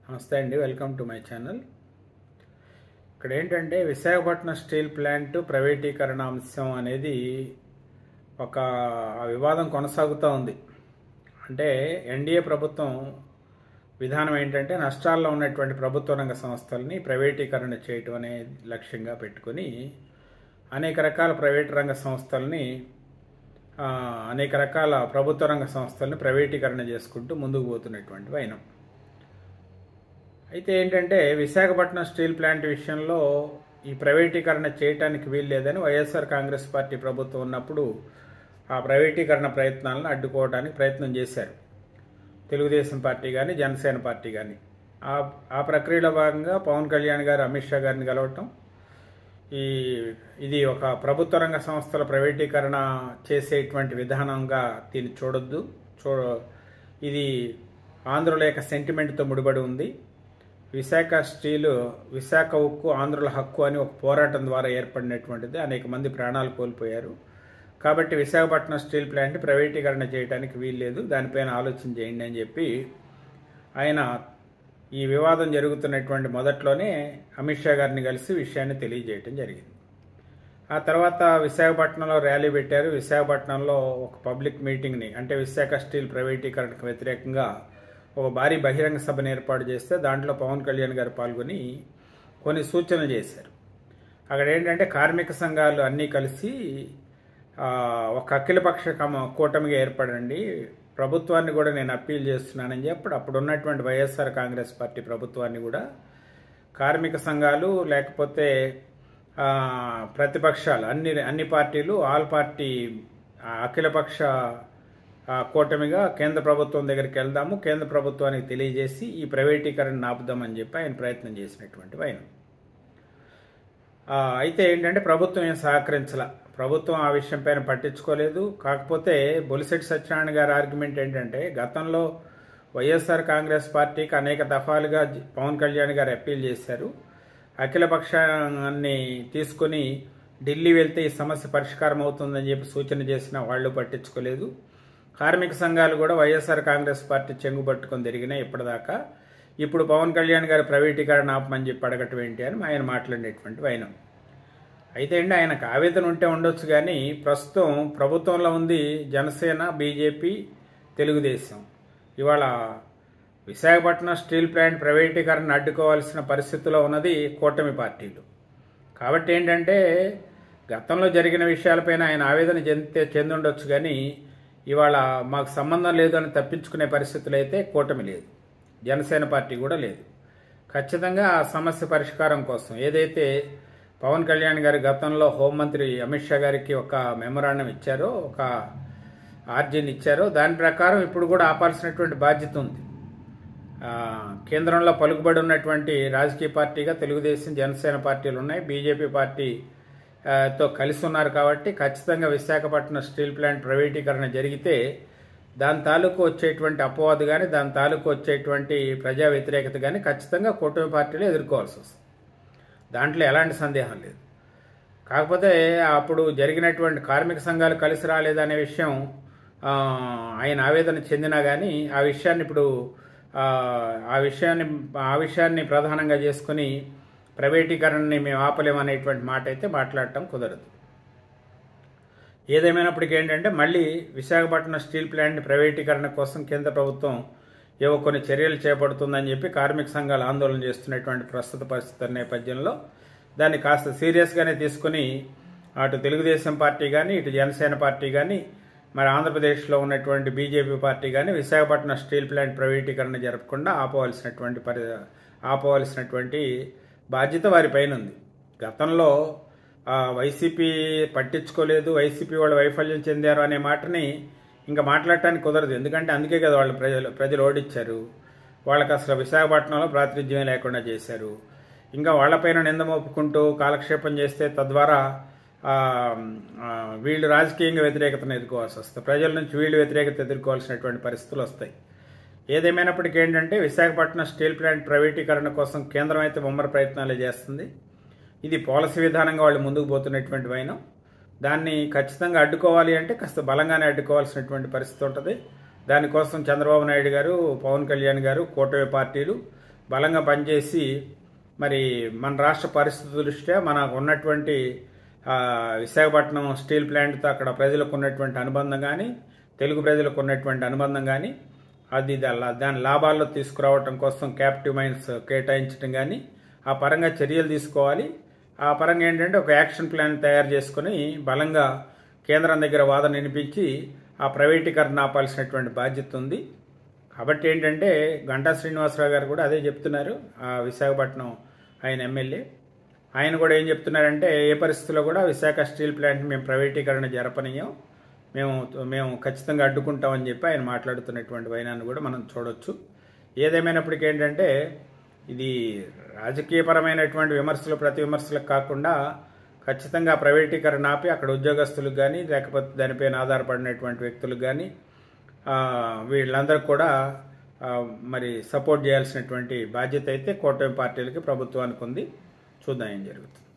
నమస్తే అండి welcome to my channel ఇక్కడ ఏంటంటే విశాఖపట్నం స్టీల్ ప్లాంట్ ప్రైవేటీకరణ అంశం అనేది ఒక ఆ వివాదం కొనసాగుతూ ఉంది అంటే ఎన్డీఏ ప్రభుత్వం విధానం ఏంటంటే నష్టాల్లో ఉన్నటువంటి ప్రభుత్వ రంగ సంస్థల్ని ప్రైవేటీకరణ చేయటం అనే లక్ష్యంగా పెట్టుకొని అనేక రకాల ప్రైవేట్ రంగ సంస్థల్ని ఆ, అనేక రకాల ప్రభుత్వ రంగ సంస్థల్ని ప్రైవేటీకరణ చేసుకుంటూ ముందుకు పోతున్నటువంటి వైనం అయితే ఏంటంటే విశాఖపట్నం స్టీల్ ప్లాంట్ విషయంలో ఈ ప్రైవేటీకరణ చేయటానికి వీల్లేదని వైఎస్ఆర్ కాంగ్రెస్ పార్టీ ప్రభుత్వం ఉన్నప్పుడు ఆ ప్రైవేటీకరణ ప్రయత్నాలను అడ్డుకోవడానికి ప్రయత్నం చేశారు తెలుగుదేశం పార్టీ కానీ జనసేన పార్టీ కానీ ఆ ఆ ప్రక్రియలో భాగంగా పవన్ కళ్యాణ్ గారు అమిత్ షా గారిని కలవటం ఈ ఇది ఒక ప్రభుత్వ రంగ సంస్థల ప్రైవేటీకరణ చేసేటువంటి విధానంగా దీన్ని చూడొద్దు చూ ఇది ఆంధ్రుల యొక్క సెంటిమెంట్తో ముడిపడి ఉంది విశాఖ స్టీలు విశాఖ ఉక్కు ఆంధ్రుల హక్కు అని ఒక పోరాటం ద్వారా ఏర్పడినటువంటిది అనేక మంది ప్రాణాలు కోల్పోయారు కాబట్టి విశాఖపట్నం స్టీల్ ప్లాంట్ ప్రైవేటీకరణ చేయడానికి వీల్లేదు దానిపైన ఆలోచన చేయండి అని చెప్పి ఆయన ఈ వివాదం జరుగుతున్నటువంటి మొదట్లోనే అమిత్ షా గారిని కలిసి విషయాన్ని తెలియజేయటం జరిగింది ఆ తర్వాత విశాఖపట్నంలో ర్యాలీ పెట్టారు విశాఖపట్నంలో ఒక పబ్లిక్ మీటింగ్ని అంటే విశాఖ స్టీల్ ప్రైవేటీకరణకు వ్యతిరేకంగా ఒక భారీ బహిరంగ సభను ఏర్పాటు చేస్తే దాంట్లో పవన్ కళ్యాణ్ గారు పాల్గొని కొన్ని సూచనలు చేశారు అక్కడ ఏంటంటే కార్మిక సంఘాలు అన్నీ కలిసి ఆ, ఒక అఖిలపక్ష కమ- కూటమిగా ఏర్పడండి ప్రభుత్వాన్ని కూడా నేను అప్పీల్ చేస్తున్నానని చెప్పి అప్పుడు ఉన్నటువంటి వైఎస్ఆర్ కాంగ్రెస్ పార్టీ ప్రభుత్వాన్ని కూడా కార్మిక సంఘాలు లేకపోతే ఆ, ప్రతిపక్షాలు అన్ని అన్ని పార్టీలు ఆల్ పార్టీ ఆ, అఖిలపక్ష ఆ, కూటమిగా కేంద్ర ప్రభుత్వం దగ్గరికి వెళ్దాము కేంద్ర ప్రభుత్వానికి తెలియజేసి ఈ ప్రైవేటీకరణ ఆపుదామని చెప్పి ఆయన ప్రయత్నం చేసినటువంటి ఆయన ఆ, అయితే ఏంటంటే ప్రభుత్వం ఏం సహకరించాల ప్రభుత్వం ఆ విషయం పైన పట్టించుకోలేదు కాకపోతే బొలిశెట్టి సత్యనారాయణ గారి ఆర్గ్యుమెంట్ ఏంటంటే గతంలో వైఎస్ఆర్ కాంగ్రెస్ పార్టీకి అనేక దఫాలుగా జ- పవన్ కళ్యాణ్ గారు అప్పీల్ చేశారు అఖిలపక్షాన్ని తీసుకుని ఢిల్లీ వెళ్తే ఈ సమస్య పరిష్కారం అవుతుందని చెప్పి సూచన చేసిన వాళ్ళు పట్టించుకోలేదు కార్మిక సంఘాలు కూడా వైఎస్ఆర్ కాంగ్రెస్ పార్టీ చెంగు పట్టుకొని తిరిగినాయి ఇప్పటిదాకా ఇప్పుడు పవన్ కళ్యాణ్ గారు ప్రైవేటీకరణ ఆపమని చెప్పి అడగటం ఏంటి అని ఆయన మాట్లాడినటువంటి వైనం అయితే అండి ఆయనకు ఆవేదన ఉంటే ఉండొచ్చు కానీ ప్రస్తుతం ప్రభుత్వంలో ఉంది జనసేన బీజేపీ తెలుగుదేశం ఇవాళ విశాఖపట్నం స్టీల్ ప్లాంట్ ప్రైవేటీకరణ అడ్డుకోవాల్సిన పరిస్థితిలో ఉన్నది కూటమి పార్టీలు కాబట్టి ఏంటంటే గతంలో జరిగిన విషయాలపైన ఆయన ఆవేదన చెందితే చెందుండొచ్చు కానీ ఇవాళ మాకు సంబంధం లేదు అని తప్పించుకునే పరిస్థితులు అయితే కూటమి లేదు జనసేన పార్టీ కూడా లేదు ఖచ్చితంగా ఆ సమస్య పరిష్కారం కోసం ఏదైతే పవన్ కళ్యాణ్ గారి గతంలో హోంమంత్రి అమిత్ షా గారికి ఒక మెమరాండం ఇచ్చారో ఒక ఆర్జీని ఇచ్చారో దాని ప్రకారం ఇప్పుడు కూడా ఆపాల్సినటువంటి బాధ్యత ఉంది ఆ, కేంద్రంలో పలుకుబడి ఉన్నటువంటి రాజకీయ పార్టీగా తెలుగుదేశం జనసేన పార్టీలు ఉన్నాయి బీజేపీ పార్టీ ఆ, తో కలిసి ఉన్నారు కాబట్టి ఖచ్చితంగా విశాఖపట్నం స్టీల్ ప్లాంట్ ప్రైవేటీకరణ జరిగితే దాని తాలూకు వచ్చేటువంటి అపవాదు కానీ దాని తాలూకు వచ్చేటువంటి ప్రజా వ్యతిరేకత కానీ ఖచ్చితంగా కూటమి పార్టీలు ఎదుర్కోవాల్సి వస్తుంది దాంట్లో ఎలాంటి సందేహం లేదు కాకపోతే అప్పుడు జరిగినటువంటి కార్మిక సంఘాలు కలిసి రాలేదనే విషయం ఆ, ఆయన ఆవేదన చెందినా కానీ ఆ విషయాన్ని ఇప్పుడు ఆ, ఆ విషయాన్ని ఆ విషయాన్ని ప్రధానంగా చేసుకుని ప్రైవేటీకరణని మేము ఆపలేమనేటువంటి మాట అయితే మాట్లాడటం కుదరదు ఏదేమైనప్పటికీ ఏంటంటే మళ్ళీ విశాఖపట్నం స్టీల్ ప్లాంట్ ప్రైవేటీకరణ కోసం కేంద్ర ప్రభుత్వం ఏవో కొన్ని చర్యలు చేపడుతుందని చెప్పి కార్మిక సంఘాలు ఆందోళన చేస్తున్నటువంటి ప్రస్తుత పరిస్థితుల నేపథ్యంలో దాన్ని కాస్త సీరియస్గానే తీసుకుని అటు తెలుగుదేశం పార్టీ కానీ ఇటు జనసేన పార్టీ కానీ మరి ఆంధ్రప్రదేశ్లో ఉన్నటువంటి బీజేపీ పార్టీ కానీ విశాఖపట్నం స్టీల్ ప్లాంట్ ప్రైవేటీకరణ జరపకుండా ఆపవలసినటువంటి పరి ఆపవలసినటువంటి బాధ్యత వారిపైన ఉంది గతంలో ఆ, వైసీపీ పట్టించుకోలేదు వైసీపీ వాళ్ళు వైఫల్యం చెందారు అనే మాటని ఇంకా మాట్లాడటానికి కుదరదు ఎందుకంటే అందుకే కదా వాళ్ళు ప్రజలు ప్రజలు ఓడిచ్చారు వాళ్ళకి అసలు విశాఖపట్నంలో ప్రాతినిధ్యం లేకుండా చేశారు ఇంకా వాళ్ళపైన నింద మోపుకుంటూ కాలక్షేపం చేస్తే తద్వారా ఆ, ఆ, వీళ్ళు రాజకీయంగా వ్యతిరేకతను ఎదుర్కోవాల్సి వస్తుంది ప్రజల నుంచి వీళ్ళు వ్యతిరేకత ఎదుర్కోవాల్సినటువంటి పరిస్థితులు వస్తాయి ఏదేమైనప్పటికీ ఏంటంటే విశాఖపట్నం స్టీల్ ప్లాంట్ ప్రైవేటీకరణ కోసం కేంద్రం అయితే ముమ్మర ప్రయత్నాలే చేస్తుంది ఇది పాలసీ విధానంగా వాళ్ళు ముందుకు పోతున్నటువంటి వైనం దాన్ని ఖచ్చితంగా అడ్డుకోవాలి అంటే కాస్త బలంగానే అడ్డుకోవాల్సినటువంటి పరిస్థితి ఉంటుంది దానికోసం చంద్రబాబు నాయుడు గారు పవన్ కళ్యాణ్ గారు కూటమి పార్టీలు బలంగా పనిచేసి మరి మన రాష్ట్ర పరిస్థితుల దృష్ట్యా మనకు ఉన్నటువంటి ఆ, విశాఖపట్నం స్టీల్ ప్లాంట్తో అక్కడ ప్రజలకు ఉన్నటువంటి అనుబంధం కానీ తెలుగు ప్రజలకు ఉన్నటువంటి అనుబంధం కానీ అది దా- దాని లాభాల్లో తీసుకురావటం కోసం క్యాప్టివ్ మైన్స్ కేటాయించడం కానీ ఆ పరంగా చర్యలు తీసుకోవాలి ఆ పరంగా ఏంటంటే ఒక యాక్షన్ ప్లాన్ తయారు చేసుకుని బలంగా కేంద్రం దగ్గర వాదన వినిపించి ఆ ప్రైవేటీకరణ ఆపాల్సినటువంటి బాధ్యత ఉంది కాబట్టి ఏంటంటే గంటా శ్రీనివాసరావు గారు కూడా అదే చెప్తున్నారు ఆ విశాఖపట్నం ఆయన ఎమ్మెల్యే ఆయన కూడా ఏం చెప్తున్నారంటే ఏ పరిస్థితుల్లో కూడా విశాఖ స్టీల్ ప్లాంట్ మేము ప్రైవేటీకరణ జరపనీయం మేము మేము ఖచ్చితంగా అడ్డుకుంటామని చెప్పి ఆయన మాట్లాడుతున్నటువంటి వైనాన్ని కూడా మనం చూడొచ్చు ఏదేమైనప్పటికీ ఏంటంటే ఇది రాజకీయపరమైనటువంటి విమర్శలు ప్రతి విమర్శలకు కాకుండా ఖచ్చితంగా ప్రైవేటీకరణ ఆపి అక్కడ ఉద్యోగస్తులకు కానీ లేకపోతే దానిపైన ఆధారపడినటువంటి వ్యక్తులకు కానీ ఆ, వీళ్ళందరూ కూడా ఆ, మరి సపోర్ట్ చేయాల్సినటువంటి బాధ్యత అయితే కూటమి పార్టీలకి ప్రభుత్వానికి ఉంది చూద్దాం ఏం జరుగుతుంది